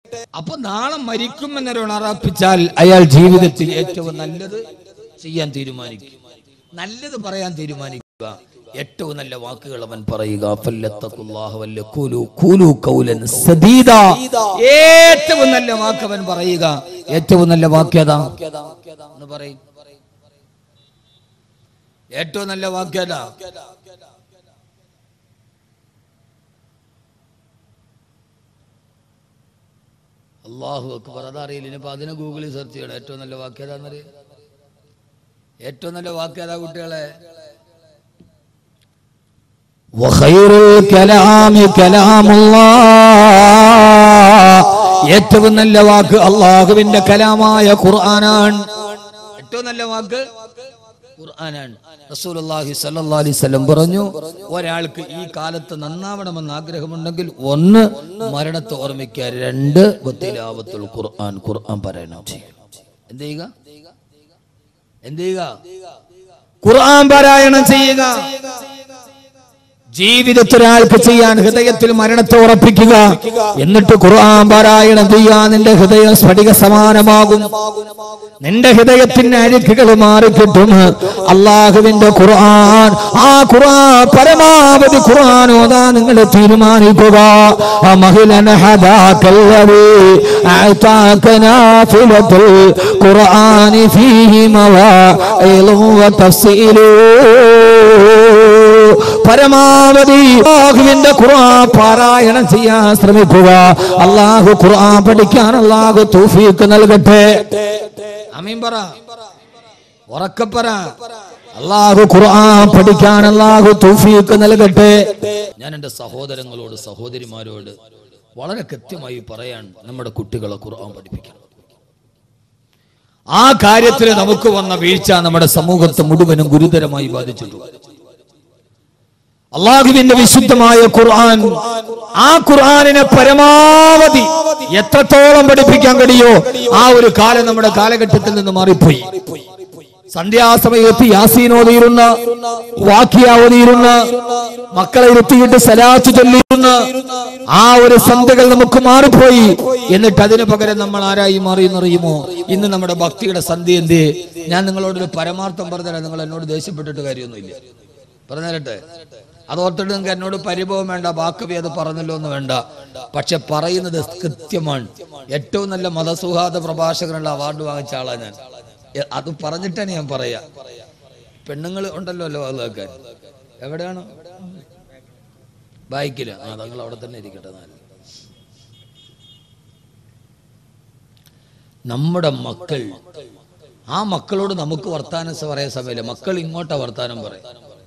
അപ്പൊ നാളെ മരിക്കുമെന്നൊരു ഉണർപ്പിച്ചാൽ അയാൾ ജീവിതത്തിൽ ഏറ്റവും നല്ലത് ചെയ്യാൻ തീരുമാനിക്കും നല്ലത് പറയാൻ തീരുമാനിക്കുക ഏറ്റവും നല്ല വാക്കുകൾ അവൻ പറയുക ഫല്ലത്തഖുല്ലാഹ വല്ല ഖൂലു ഖൂലു ഖൗലൻ സദീദ ഏറ്റവും നല്ല വാക്ക് അവൻ പറയുക ഏറ്റവും നല്ല വാക്യത എന്ന് പറയും ഏറ്റവും നല്ല വാക്യത അള്ളാഹു അക്ബർ അതറിയില്ല ഇനിയിപ്പോ അതിനെ ഗൂഗിളിൽ സെർച്ച് ചെയ്യണം ഏറ്റവും നല്ല വാക്യതാന്നറിയ ഏറ്റവും നല്ല വാക്യതാ കുട്ടികളെ وخير الكلام كلام الله ഏറ്റവും നല്ല വാക്ക് അള്ളാഹുവിന്റെ കലാമായ ഖുർആനാണ് ഏറ്റവും നല്ല വാക്ക് ഖുർആനാണ് റസൂലുള്ളാഹി സ്വല്ലല്ലാഹി അലൈഹി വസല്ലം പറഞ്ഞു ഒരാൾക്ക് ഈ കാലത്ത് നന്നാവണമെന്ന് ആഗ്രഹമുണ്ടെങ്കിൽ ഒന്ന് മരണത്തെ ഓർമ്മിക്കുക രണ്ട് വത്തിലാവത്തുൽ ഖുർആൻ ഖുർആൻ പാരായണം ചെയ്യുക എന്ത് ചെയ്യുക എന്ത് ചെയ്യുക ഖുർആൻ പാരായണം ചെയ്യുക ജീവിതത്തിൽ ഒരാൾക്ക് ചെയ്യാൻ ഹൃദയത്തിൽ മരണത്തെ ഉറപ്പിക്കുക എന്നിട്ട് ഖുർആൻ പാരായണം ചെയ്യാൻ നിന്റെ ഹൃദയം സ്ഫടിക സമാനമാകും നിന്റെ ഹൃദയത്തിന്റെ അഴുക്കുകൾ മാറിക്കിട്ടും അള്ളാഹുവിന്റെ ഖുർആൻ ആ ഖുർആൻ പരമാവധി ഖുർആൻ ഓതാ നിങ്ങൾ തീരുമാനിക്കുക ആ മഹിലന ഹദാക്കല്ലവി അഅതാകന ഫിലത്തുൽ ഖുർആനി ഫീഹി മവാഇലു വതഫ്സീലു പരമാവധി അള്ളാഹുവിന്റെ ഖുർആൻ പാരായണം ചെയ്യാൻ ശ്രമിക്കുക അള്ളാഹു ഖുർആൻ പഠിക്കാൻ അള്ളാഹു തൗഫീഖ് നൽകട്ടെ അമീൻ പറ ഉറക്കപ്പറ അള്ളാഹു ഖുർആൻ പഠിക്കാൻ അള്ളാഹു തൗഫീഖ് നൽകട്ടെ ഞാൻ എൻ്റെ സഹോദരങ്ങളോട് സഹോദരിമാരോട് വളരെ കൃത്യമായി പറയാൻ നമ്മുടെ കുട്ടികളെ ഖുർആൻ പഠിപ്പിക്കണം ആ കാര്യത്തിൽ നമുക്ക് വന്ന വീഴ്ച നമ്മുടെ സമൂഹത്തെ മുഴുവനും ഗുരുതരമായി ബാധിച്ചിട്ടുണ്ട് അള്ളാഹുവിന്റെ വിശുദ്ധമായ ഖുർആൻ ആ ഖുർആനിനെ പരമാവധി എത്രത്തോളം പഠിപ്പിക്കാൻ കഴിയോ ആ ഒരു കാലം നമ്മുടെ കാലഘട്ടത്തിൽ നിന്ന് മാറിപ്പോയി സന്ധ്യാസമയത്ത് യാസീനോതിയിരുന്ന വാക്യാവതിയിരുന്ന മക്കളെ ഇരുത്തിയിട്ട് സലാത്ത് ചൊല്ലിയിരുന്ന ആ ഒരു സന്ധ്യകൾ നമുക്ക് മാറിപ്പോയി എന്നിട്ട് അതിന് പകരം നമ്മൾ ആരായി മാറി എന്നറിയുമോ ഇന്ന് നമ്മുടെ ഭക്തിയുടെ സന്ധ്യ എന്തേ ഞാൻ നിങ്ങളോടൊരു പരമാർത്ഥം പറഞ്ഞുതരാം നിങ്ങൾ എന്നോട് ദേഷ്യപ്പെട്ടിട്ട് കാര്യമൊന്നുമില്ല പറഞ്ഞുതരട്ടെ അത് ഓർത്തിട്ട് നിങ്ങൾക്ക് എന്നോട് പരിഭവം വേണ്ട വാക്കവി അത് പറഞ്ഞല്ലോ എന്ന് വേണ്ട പക്ഷെ പറയുന്നത് കൃത്യമാണ് ഏറ്റവും നല്ല മതസൗഹാർദ്ദ പ്രഭാഷകനുള്ള അവാർഡ് വാങ്ങിച്ച ആളാണ് ഞാൻ എ- അത് പറഞ്ഞിട്ടാണ് ഞാൻ പറയാ പെണ്ണുങ്ങൾ ഉണ്ടല്ലോ അല്ലോ അതൊക്കെ എവിടെയാണ് ബൈക്കില് ആ തങ്ങൾ അവിടെ തന്നെ ഇരിക്കട്ടെ നാല് നമ്മുടെ മക്കൾ ആ മക്കളോട് നമുക്ക് വർത്താനം പറയാൻ സമയമില്ല മക്കൾ ഇങ്ങോട്ടാ വർത്താനം പറയും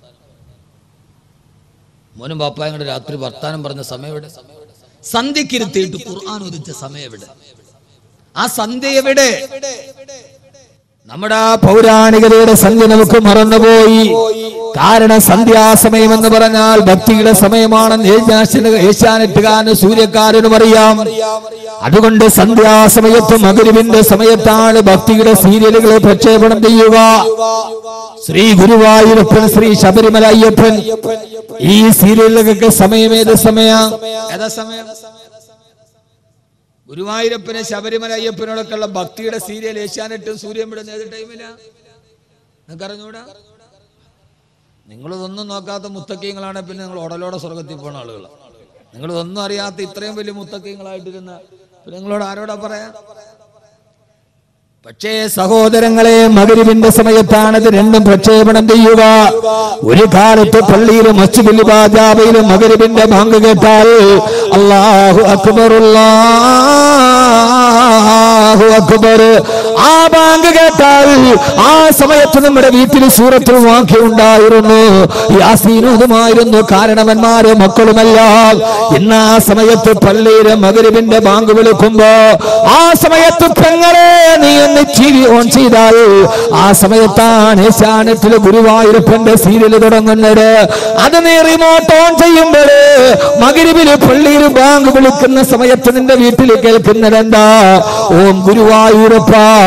മോനും പാപ്പായും കൂടെ രാത്രി വർത്താനം പറഞ്ഞ സമയം എവിടെ സന്ധ്യക്കിരുത്തിയിട്ട് ഖുർആൻ ഉദിച്ച സമയം എവിടെ ആ സന്ധ്യ എവിടെ നമ്മുടെ ആ പൗരാണികതയുടെ സന്ധ്യ നമുക്ക് മറന്നുപോയി കാരണം സന്ധ്യാസമയം എന്ന് പറഞ്ഞാൽ ഭക്തിയുടെ സമയമാണെന്ന് ഏഷ്യാന- ഏഷ്യാനെറ്റുകാരന് സൂര്യക്കാരനും അറിയാം അതുകൊണ്ട് സന്ധ്യാസമയത്ത് മകരുവിന്റെ സമയത്താണ് ഭക്തിയുടെ സീരിയലുകൾ പ്രക്ഷേപണം ചെയ്യുക ശ്രീ ഗുരുവായൂരപ്പൻ ശ്രീ ശബരിമല അയ്യപ്പൻ ഈ സീരിയലുകൾക്ക് സമയം ഏത് സമയ ഏതാ സമയം ഗുരുവായൂരപ്പന് ശബരിമല അയ്യപ്പനോടൊക്കെ ഉള്ള ഭക്തിയുടെ സീരിയൽ ഏഷ്യാനെട്ടും സൂര്യൻ വിടുന്ന ഏത് ടൈമിലാ നിങ്ങൾക്ക് അറിഞ്ഞൂടാ നിങ്ങളിതൊന്നും നോക്കാത്ത മുത്തക്കീങ്ങളാണ് പിന്നെ നിങ്ങൾ ഉടലോടെ സ്വർഗത്തിൽ പോണ ആളുകളാണ് നിങ്ങളിതൊന്നും അറിയാത്ത ഇത്രയും വലിയ മുത്തക്കീങ്ങളായിട്ടിരുന്ന പിന്നെ നിങ്ങളോട് ആരോടാ പറയാ പക്ഷേ സഹോദരങ്ങളെ മകരിവിന്റെ സമയത്താണ് ഇത് രണ്ടും പ്രക്ഷേപണം ചെയ്യുക ഒരു കാലത്ത് പള്ളിയിലും മസ്ജിദിലും ബാജാബയിലും മകരിവിന്റെ ബാങ്ക് കേട്ടാൽ അള്ളാഹു അക്ബറുല്ലാഹു അക്ബർ ആ ബാങ്ക് കേട്ടാൽ ആ സമയത്ത് നമ്മുടെ വീട്ടിൽ സൂറത്തിൽ വാക്യം ഉണ്ടായിരുന്നു യാസീനുമായിരുന്നു കാരണവന്മാര് മക്കളുമെല്ലാം ഇന്ന് ആ സമയത്ത് പള്ളിയിലെ മകരിവിന്റെ ബാങ്ക് വിളിക്കുമ്പോ ആ സമയത്ത് പെങ്ങളെ നീ ഒന്ന് ടി വി ഓൺ ചെയ്താൽ ആ സമയത്താണ് ഏഷ്യാനെറ്റിലെ ഗുരുവായൂരപ്പന്റെ സീരിയൽ തുടങ്ങുന്നത് അത് നീ റിമോട്ട് ഓൺ ചെയ്യുമ്പോൾ മകരിവില് പള്ളിയിൽ ബാങ്ക് വിളിക്കുന്ന സമയത്ത് നിന്റെ വീട്ടിൽ കേൾക്കുന്നത് എന്താ ഓം ഗുരുവായൂരപ്പ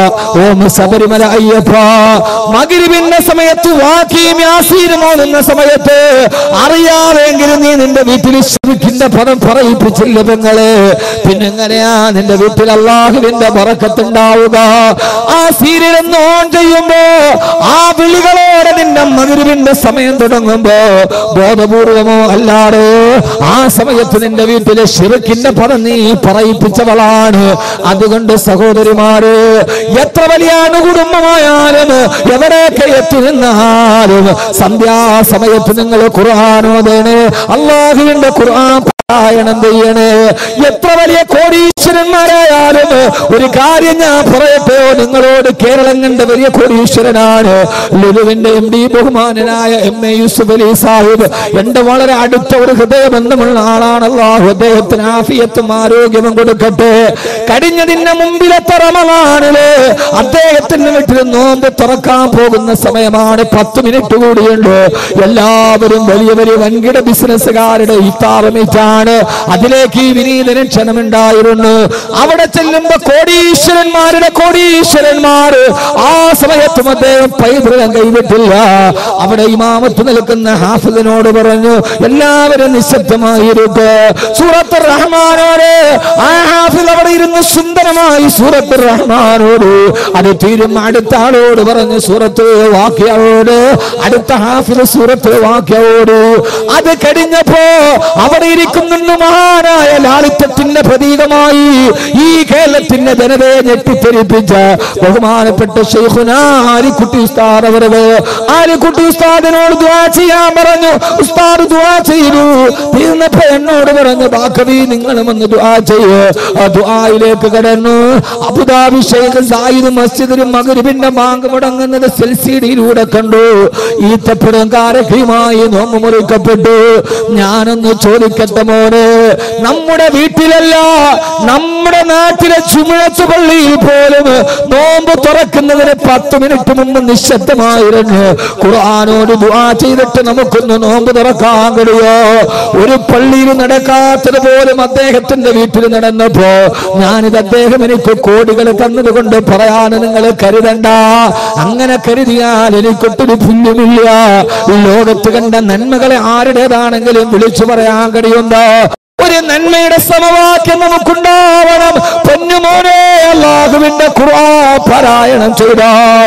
ഓം ശബരിമല അയ്യപ്പ മകരിവിന്റെ സമയത്ത് വാക്കിയും യാസീനും ഓതുന്ന സമയത്ത് അറിയാതെങ്കിലും നീ നിന്റെ വീട്ടിൽ ശിരിക്കിന്റെ പദം പറയിപ്പിച്ചില്ല പെങ്ങളെ പിന്നെങ്ങനെയാ നിന്റെ വീട്ടിൽ അള്ളാഹുവിന്റെ പറക്കത്തുണ്ടാവുക ആ സീരിയൽ ഒന്ന് ഓൺ ചെയ്യുമ്പോ ആ വിളികളോടെ നിന്റെ മകരുവിന്റെ സമയം തുടങ്ങുമ്പോ ബോധപൂർവമോ അല്ലാതെ ആ സമയത്ത് നിന്റെ വീട്ടിലെ ഷിറക്കിന്റെ പദം നീ പറയിപ്പിച്ചവളാണ് അതുകൊണ്ട് സഹോദരിമാര് എത്ര വലിയ അണുകുടുംബമായാലും എവിടെയൊക്കെ എത്തി നിന്നാലും സന്ധ്യാസമയത്ത് നിങ്ങൾ ഖുർആാനോദേണ് അള്ളാഹുവിന്റെ ഖുർആൻ പാരായണം ചെയ്യണേ എത്ര വലിയ കോടീശ്വരന്മാരായാലും ഒരു കാര്യം ഞാൻ പറയട്ടെ നിങ്ങളോട് കേരളം കണ്ട വലിയ കോടീശ്വരനാണ് ലുലുവിന്റെ എം ഡി ബഹുമാനനായ എം എ യൂസുഫ് അലി സാഹിബ് എന്റെ വളരെ അടുത്ത ഒരു ഹൃദയബന്ധമുള്ള ആളാണ് അള്ളാഹു അദ്ദേഹത്തിന് ആഫിയത്തും ആരോഗ്യവും കൊടുക്കട്ടെ കഴിഞ്ഞതിന്റെ മുമ്പിലത്തെ റമളാനില് അദ്ദേഹത്തിന്റെ വീട്ടിൽ നോമ്പ് തുറക്കാൻ പോകുന്ന സമയമാണ് പത്ത് മിനിറ്റ് കൂടിയുണ്ട് എല്ലാവരും വലിയ വലിയ വൻകിട ബിസിനസ്സുകാരുടെ ഇത്താപമിറ്റാണ് അതിലേക്ക് ഈ വിനീതന് ക്ഷണമുണ്ടായിരുന്നു അവിടെ ചെല്ലുമ്പോ കോടീശ്വരന്മാരുടെ കോടീശ്വരന്മാർ ആ സമയത്തും അദ്ദേഹം പൈതൃകം കൈവിട്ടില്ല അവിടെ ഇമാമത്ത് നിൽക്കുന്ന ഹാഫിദിനോട് പറഞ്ഞു എല്ലാവരും നിശബ്ദമായിരിക്കെ സൂറത്ത് റഹ്മാനോട് ആ ഹാഫിദ് അവിടെ ഇരുന്ന് സുന്ദരമായി സൂറത്ത് റഹ്മാനോട് അത് തീരും അടുത്ത ആളോട് പറഞ്ഞു സൂറത്ത് വാക്യോട് അടുത്ത ഹാഫിദ് സൂറത്ത് വാക്യോട് അത് കഴിഞ്ഞപ്പോ അവിടെ ഇരിക്കുന്നുണ്ട് മഹാനായ ലാളിത്യത്തിന്റെ പ്രതീകമായി ഈ കേരളത്തിന്റെ ജനതയെ ഞെട്ടിത്തെരിപ്പിച്ച ബഹുമാനപ്പെട്ട ഷെയ്ഖുന ആലിക്കുട്ടി ഉസ്താദ് അവരത് ആലിക്കുട്ടി ഉസ്താദിനോട് ദുആ ചെയ്യാൻ പറഞ്ഞു ഉസ്താദ് ദുആ ചെയ്തു തീർന്നപ്പോ എന്നോട് പറഞ്ഞു ബാക്കവി നിങ്ങളും ഒന്ന് ദുആ ചെയ്യ് ആ ദുആയിലേക്ക് കടന്നു അബുദാബി ഷെയ്ഖ് സായിദ് മസ്ജിദിലും മകരിബിന്റെ ബാങ്ക് മുടങ്ങുന്നത് സെൽസിഡിയിലൂടെ കണ്ടു ഈത്തപ്പഴം കാരക്കയുമായി നോമ്പ് മുറിക്കപ്പെട്ടു ഞാനൊന്ന് ചോദിക്കട്ടെ മോനെ നമ്മുടെ വീട്ടിലല്ല നമ്മുടെ നാട്ടിലെ ചുമഴത്ത് പള്ളിയിൽ പോലും നോമ്പ് തുറക്കുന്നതിന് പത്ത് മിനിറ്റ് മുമ്പ് നിശബ്ദമായിരുന്നു ഖുർആാനോട് ദുആ ചെയ്തിട്ട് നമുക്കൊന്ന് നോമ്പ് തുറക്കാൻ കഴിയോ ഒരു പള്ളിയിൽ നടക്കാത്തത് പോലും അദ്ദേഹത്തിന്റെ വീട്ടിൽ നടന്നപ്പോ ഞാനിത് അദ്ദേഹം എനിക്ക് കോടികൾ തന്നത് കൊണ്ട് പറയാൻ നിങ്ങൾ കരുതണ്ട അങ്ങനെ കരുതിയാൽ എനിക്കൊട്ടൊരു പുല്ലുമില്ല ലോകത്ത് കണ്ട നന്മകളെ ആരുടേതാണെങ്കിലും വിളിച്ചു പറയാൻ കഴിയുണ്ടോ ഒരു നന്മയുടെ സമവാക്യം നമുക്കുണ്ടാവണം പൊന്നുമോനെ അള്ളാഹുവിന്റെ ഖുർആൻ പാരായണം ചെയ്ത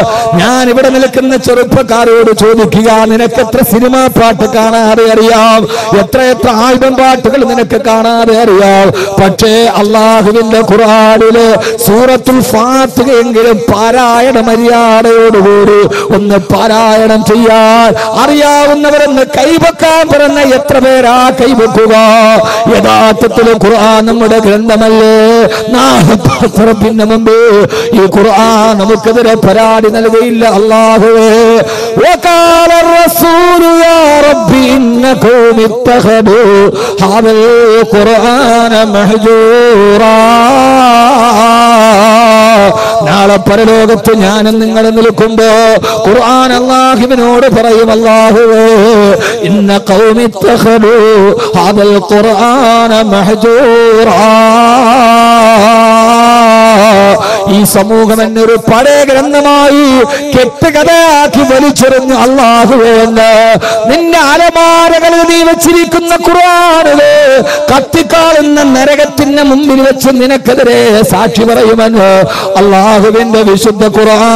ഞാൻ ഇവിടെ നിൽക്കുന്ന ചെറുപ്പക്കാരോട് ചോദിക്കുക നിനക്ക് എത്ര സിനിമാ പാട്ട് കാണാതെ അറിയാം എത്ര എത്ര ആൽബം പാട്ടുകൾ നിനക്ക് കാണാതെ അറിയാം പക്ഷേ അള്ളാഹുവിന്റെ ഖുർആനില് സൂറത്തുൽ ഫാത്തിഹയെങ്കിലും പാരായണ മര്യാദയോടുകൂടി ഒന്ന് പാരായണം ചെയ്യാൻ അറിയാവുന്നവരെന്ന് കൈവക്കാൻ പറഞ്ഞ എത്ര പേരാ കൈവക്കുക യഥാർത്ഥത്തിൽ ഖുർആൻ നമ്മുടെ ഗ്രന്ഥമല്ലേ നാഹത്തിന്റെ മുമ്പ് ഈ ഖുർആൻ നമുക്കെതിരെ പരാതി നൽകയില്ല അള്ളാഹുവേ وقال الرسول يا رب إن قوم اتخذوا هذا القرآن مهجورا നാളെ പരലോകത്ത് ഞാനും നിങ്ങൾ നിൽക്കുമ്പോ ഖുർആൻ അള്ളാഹുവിനോട് പറയും അള്ളാഹുവേ ഇന്ന കൗമിത്തഖലു ഹാദൽ ഖുർആന മഹജൂറാ ഈ സമൂഹം എന്നെ ഒരു പഴയ ഗ്രന്ഥമായി കെട്ടുകഥയാക്കി വലിച്ചെറിഞ്ഞു അള്ളാഹുവേന്ന് നിന്റെ അലമാരകളിൽ നീ വെച്ചിരിക്കുന്ന ഖുർആനില് കത്തിക്കാളുന്ന നരകത്തിന്റെ മുമ്പിൽ വെച്ച് നിനക്കെതിരെ സാക്ഷി പറയുമെന്ന് അള്ളാഹുവിന്റെ വിശുദ്ധ ഖുർആൻ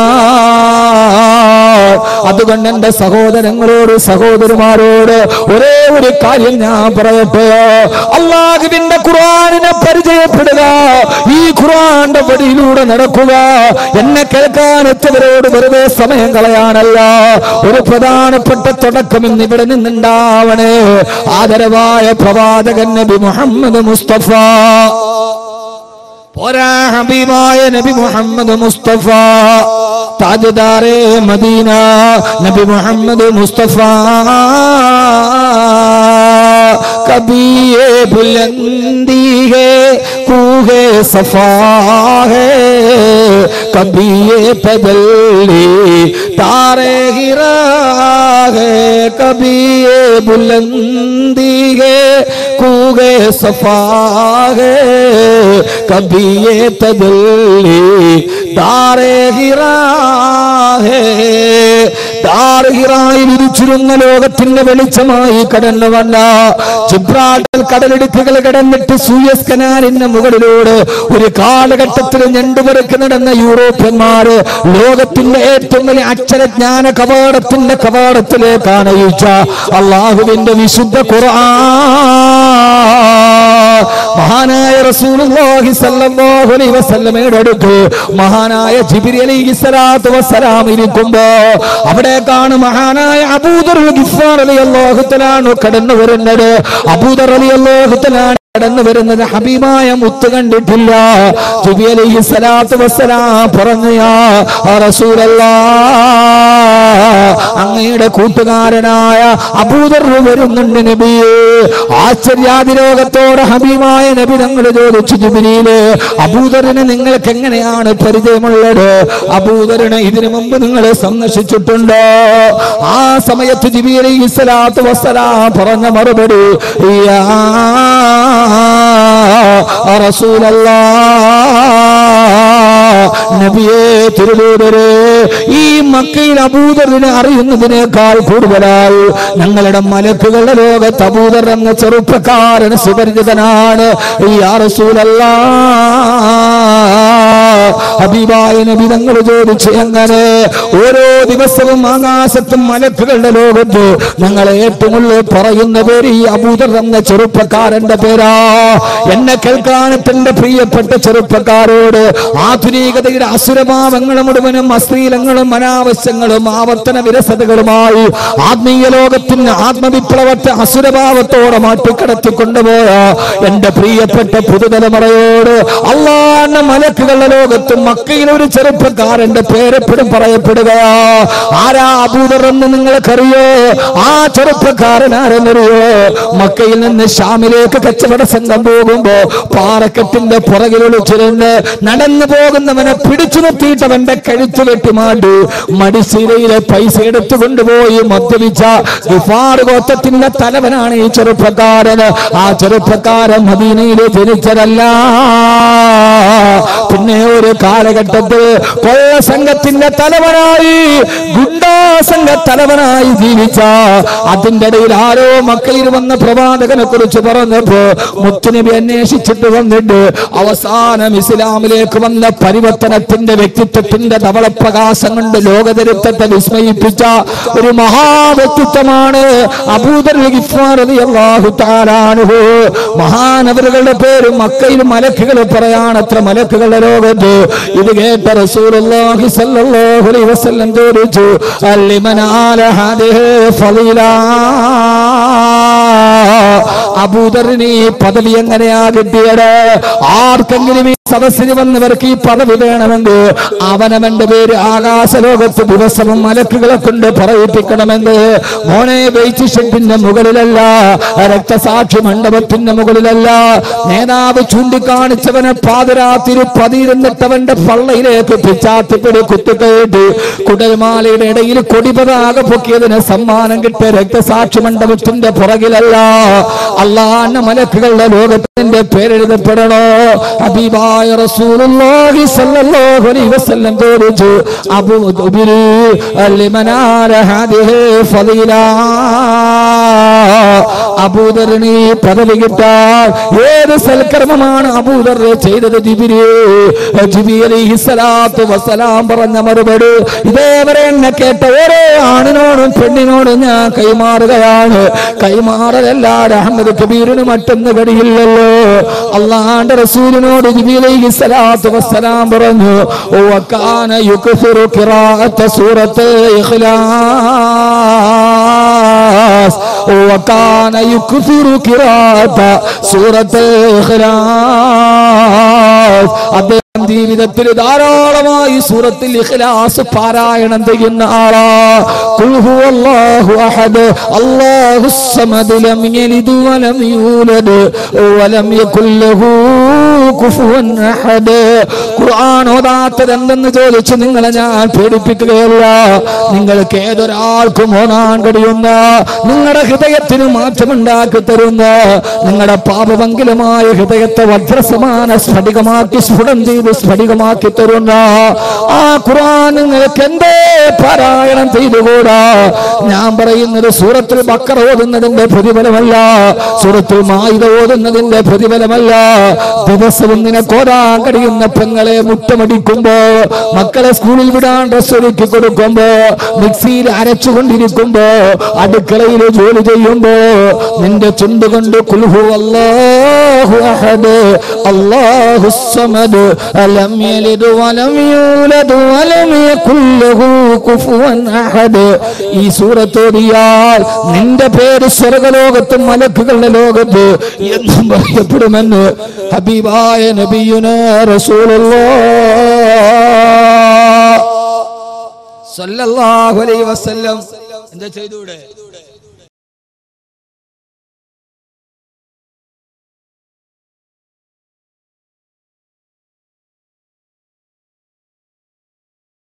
അതുകൊണ്ട് എന്റെ സഹോദരങ്ങളോട് സഹോദരിമാരോട് ഒരേ ഒരു കാര്യം ഞാൻ പറയട്ടെ അള്ളാഹുവിന്റെ ഖുർആനിനെ പരിചയപ്പെടുക ഈ ഖുർആന്റെ വഴിയിലൂടെ നടക്കുക എന്നെ കേൾക്കാൻ എത്തിയവരോട് വെറുതെ സമയം കളയാനല്ല ഒരു പ്രധാനപ്പെട്ട തുടക്കം ഇന്ന് ഇവിടെ നിന്നുണ്ടാവണേ ആദരവായ പ്രവാചകൻ നബി മുഹമ്മദ് മുസ്തഫ പോരാ ഹബീബായ നബി മുഹമ്മദ് മുസ്തഫ താജ്ദാരെ മദീന നബി മുഹമ്മദ് മുസ്തഫ कभी ये बुलंदी है कूहे सफा है कभी ये बदली तारे गिरा है कभी ये बुलंदी है कूगे सफा है कभी ये तजल्ली दारे गिरा है ദാർഹിറായി വിരിച്ചിരുന്ന ലോകത്തിന്റെ വെളിച്ചമായി കടന്നു വന്ന ജിബ്രാട്ടൽ കടലിടുക്കുകൾ കടന്നിട്ട് സൂയസ് കനാലിന്റെ മുകളിലൂടെ ഒരു കാലഘട്ടത്തിൽ ഞണ്ടുപെറുക്ക് നടന്ന യൂറോപ്യന്മാര് ലോകത്തിന്റെ ഏറ്റവും വലിയ അക്ഷരജ്ഞാന കവാടത്തിന്റെ കവാടത്തിലേക്കാണ് ഈച്ച അള്ളാഹുവിന്റെ വിശുദ്ധ ഖുർആൻ മഹാനായ റസൂലുള്ളാഹി സ്വല്ലല്ലാഹു അലൈഹി വസല്ലമയുടെ അടുത്ത് മഹാനായ ജിബ്രീൽ അലൈഹി സ്വലാത്തു വസ്സലാം ഇരിക്കുമ്പോ അവിടേക്കാണ് മഹാനായ അബൂദർ ഗിഫാർ റളിയല്ലാഹു തആല കടന്നു വരുന്നത് അബൂദർ റളിയല്ലാഹു തആല കടന്നു വരുന്നത് ഹബീബായ മുത്ത് കണ്ടിട്ടില്ല ജിബി അലൈഹി സ്വലാത്തു വസ്സലാം പറഞ്ഞു യാ റസൂലല്ലാ അങ്ങയുടെ കൂട്ടുകാരനായ അബൂദർ വരുന്നുണ്ട് നബിയെ ആശ്ചര്യാതിരോഗത്തോടെ ഹബീബായ നബി തങ്ങൾ ചോദിച്ചു ജിബിനിയില് അബൂദറിന് നിങ്ങൾക്ക് എങ്ങനെയാണ് പരിചയമുള്ളത് അബൂദറിനെ ഇതിനു മുമ്പ് നിങ്ങൾ സന്ദർശിച്ചിട്ടുണ്ടോ ആ സമയത്ത് ജിബി അലൈഹി സ്വലാത്തു വസ്സലാം പറഞ്ഞ മറുപടി യാ റസൂലല്ലാ നബിയെ തിരുവൂരര് ഈ മക്കയിൽ അബൂദറിനെ അറിയുന്നതിനേക്കാൾ കൂടുതലായി ഞങ്ങളുടെ മലക്കുകളുടെ ലോകത്ത് അബൂദർ എന്ന ചെറുപ്പക്കാരൻ സുപരിചിതനാണ് ഈ റസൂലല്ലാ ഹബീബായ നബി തങ്ങൾ ചോദിച്ചു എങ്ങനെ ഓരോ ദിവസവും ആകാശത്തും മലക്കുകളുടെ ലോകത്ത് ഞങ്ങൾ ഏറ്റവും കൂടുതൽ പറയുന്ന പേര് ഈ അബൂദർ എന്ന ചെറുപ്പക്കാരന്റെ പേരാ എന്നെ കേൾക്കാൻ തന്റെ പ്രിയപ്പെട്ട ചെറുപ്പക്കാരോട് ആധുനികതയുടെ അസുരഭാവങ്ങളും മുഴുവനും അശ്ലീലങ്ങളും അനാവശ്യങ്ങളും ആവർത്തന വിരസതകളുമായി ആത്മീയ ലോകത്തിന് ആത്മവിപ്ലവത്തെ അസുരഭാവത്തോടെ മാറ്റിക്കടത്തിക്കൊണ്ടുപോയ എന്റെ പ്രിയപ്പെട്ട പുതുതലമുറയോട് അള്ളാന്റെ മലക്കുകളുടെ ലോകത്തും മക്കയിൽ ഒരു ചെറുപ്പക്കാരന്റെ പേരെപ്പോഴും പറയപ്പെടുകയാ ആരാ അബൂദർ എന്ന് നിങ്ങൾക്കറിയോ ആ ചെറുപ്പക്കാരൻ ആരെന്നറിയോ മക്കയിൽ നിന്ന് ഷാമിലേക്ക് കച്ചവട സംഘം പോകുമ്പോ പാറക്കെട്ടിന്റെ പുറകിൽ ഒളിച്ചിരുന്ന് നടന്നു പോകുന്നവനെ പിടിച്ചു നിർത്തിയിട്ടവന്റെ കഴുത്തു വെട്ടിമാണ്ടു മടിശീലയിലെ പൈസ എടുത്തു കൊണ്ടുപോയി മദ്യപിച്ച ഗുഫാർ ഗോത്രത്തിന്റെ തലവനാണ് ഈ ചെറുപ്പക്കാരൻ ആ ചെറുപ്പക്കാരൻ മദീനയിൽ ജനിച്ചതല്ല പിന്നെ ഒരു കാലഘട്ടത്തിൽ കൊള്ള സംഘത്തിന്റെ തലവനായി ഗുണ്ടാ സംഘ തലവനായി ജീവിച്ച അതിന്റെ ഇടയിൽ ആരോ മക്കയിൽ വന്ന പ്രവാചകനെ കുറിച്ച് പറഞ്ഞപ്പോ മുത്തുനബി അന്വേഷിച്ചിട്ട് വന്നിട്ട് അവസാനം ഇസ്ലാമിലേക്ക് വന്ന പരിവർത്തനത്തിന്റെ വ്യക്തിത്വത്തിന്റെ ധവളപ്രകാശം കൊണ്ട് ലോകചരിത്രത്തെ വിസ്മയിപ്പിച്ച ഒരു മഹാവ്യക്തിത്വമാണ് അബൂദർ ഗിഫ്ഫാർ റളിയല്ലാഹു തആല അൻഹു മഹാനവറുകളുടെ പേര് മക്കയിൽ മലക്കുകൾ പറയാണത്ര മലക്കുകളുടെ ലോകത്ത് ഇത് കേട്ട റസൂലുള്ളാഹി സ്വല്ലല്ലാഹു അലൈഹി വസല്ലം ചോദിച്ചു അല്ലിമന ആല ഹാദിഹി ഫളീല അബൂദറിന് ഈ പദവി എങ്ങനെയാ കിട്ടിയത് ആർക്കെങ്കിലും ഈ സദസ്സിന് വന്നവർക്ക് ഈ പദവി വേണമെങ്കിൽ അവനവന്റെ പേര് ആകാശലോകത്ത് ദിവസവും മലക്കുകളെ കൊണ്ട് പറയിപ്പിക്കണമെന്ന് മോനെ വെയിറ്റ് ഷെഡിന്റെ മുകളിലല്ല രക്തസാക്ഷി മണ്ഡപത്തിന്റെ മുകളിലല്ല നേതാവ് ചൂണ്ടിക്കാണിച്ചവനെ പാതിരാത്തിരി പതിയിരുന്നിട്ടവന്റെ പള്ളയിലേക്ക് പിച്ചാത്തിപ്പിടി കുത്തിക്കയറ്റി കുടൽമാലയുടെ ഇടയിൽ കൊടിപതാക പൊക്കിയതിന് സമ്മാനം കിട്ടിയ രക്തസാക്ഷി മണ്ഡപത്തിന്റെ പുറകിലല്ല അള്ളാന്റെ മലക്കുകളുടെ ലോകത്തിന്റെ പേരെഴുതപ്പെടണോ ഹബീബായ റസൂലുള്ളാഹി സ്വല്ലല്ലാഹു അലൈഹി വസല്ലം ചോദിച്ചു അബൂ ദുബിരി ലിമനാര ഹാദിഹി ഫളീല അബൂദറിന് ഈ പദവി കിട്ടാൻ ഏത് സൽക്കർമ്മമാണ് അബൂദർ ചെയ്തത് ജിബിരി ജിബി അലൈഹി സ്വലാത്തു വസ്സലാം പറഞ്ഞ മറുപടി ഇതേവരെ എന്നെ കേട്ട ഓരോ ആണിനോടും പെണ്ണിനോടും ഞാൻ കൈമാറുകയാണ് കൈമാറലല്ലാതെ അഹമ്മദ് കബീറിന് മറ്റൊന്ന് കഴിയില്ലല്ലോ അള്ളാന്റെ റസൂലിനോട് ജിബി അലൈഹി സ്വലാത്തു വസ്സലാം പറഞ്ഞു ഓ കാന യുക്ഫിറു ഖിറാഅത്ത സൂറത്ത് ഇഖ്ലാസ് وكان يكثر قراءة سورة الإخلاص അദ്ദേഹം ജീവിതത്തിൽ ധാരാളമായി സൂറത്തിൽ ഇഖ്ലാസ് പാരായണം ചെയ്യുന്ന ആളാ ഖുൽ ഹുവല്ലാഹു അഹദ് അല്ലാഹുസ് സമദ് ലം യലിദ് വലം യൂലദ് വലം യകുൽ ലഹു കുഫുവൻ അഹദ് ഖുർആൻ ഓതാത്തത് എന്തെന്ന് ചോദിച്ചു നിങ്ങളെ ഞാൻ പേടിപ്പിക്കുകയല്ല നിങ്ങൾക്ക് ഏതൊരാൾക്കും ഓതാൻ കഴിയുന്ന നിങ്ങളുടെ ഹൃദയത്തിന് മാറ്റമുണ്ടാക്കി തരുന്ന നിങ്ങളുടെ പാപമംഗലമായ ഹൃദയത്തെ വജ്രസമാന സ്ഫടികമാക്കി സ്ഫുടം ചെയ്ത് സ്ഫടികമാക്കി തരുന്ന ആ ഖുർആൻ നിങ്ങൾക്ക് എന്തേ പാരായണം ചെയ്തുകൂടാ ഞാൻ പറയുന്നത് സൂറത്തിൽ ബക്കറ ഓതുന്നതിന്റെ പ്രതിഫലമല്ല സൂറത്തിൽ മായുധ ഓതുന്നതിന്റെ പ്രതിഫലമല്ല ദിവസവും നിനക്ക് ഓടാൻ കഴിയുന്ന പെങ്ങളെ മുട്ടമടിക്കുമ്പോ മക്കളെ സ്കൂളിൽ വിടാൻ ഡ്രസ് ഒരുക്കി കൊടുക്കുമ്പോ മിക്സിയിൽ അരച്ചുകൊണ്ടിരിക്കുമ്പോ അടുക്കളയിൽ ജോലി ചെയ്യുമ്പോ നിന്റെ ചുണ്ട് കൊണ്ട് കുൽഹു അല്ലാഹു അഹദ് അല്ലാഹു സമദ് അലം യലിദ് വലം യൂലദ് വലം യകുൽ ലഹു കുഫുവൻ അഹദ് ഈ സൂറത്തോതിയാൽ നിന്റെ പേര് സ്വർഗലോകത്തും മലക്കുകളുടെ ലോകത്ത് എന്നും പറയപ്പെടുമെന്ന് ഹബീബായ നബിയുന റസൂലുള്ളാഹ് സല്ലല്ലാഹു അലൈഹി വസല്ലം എന്താ ചെയ്തൂടെ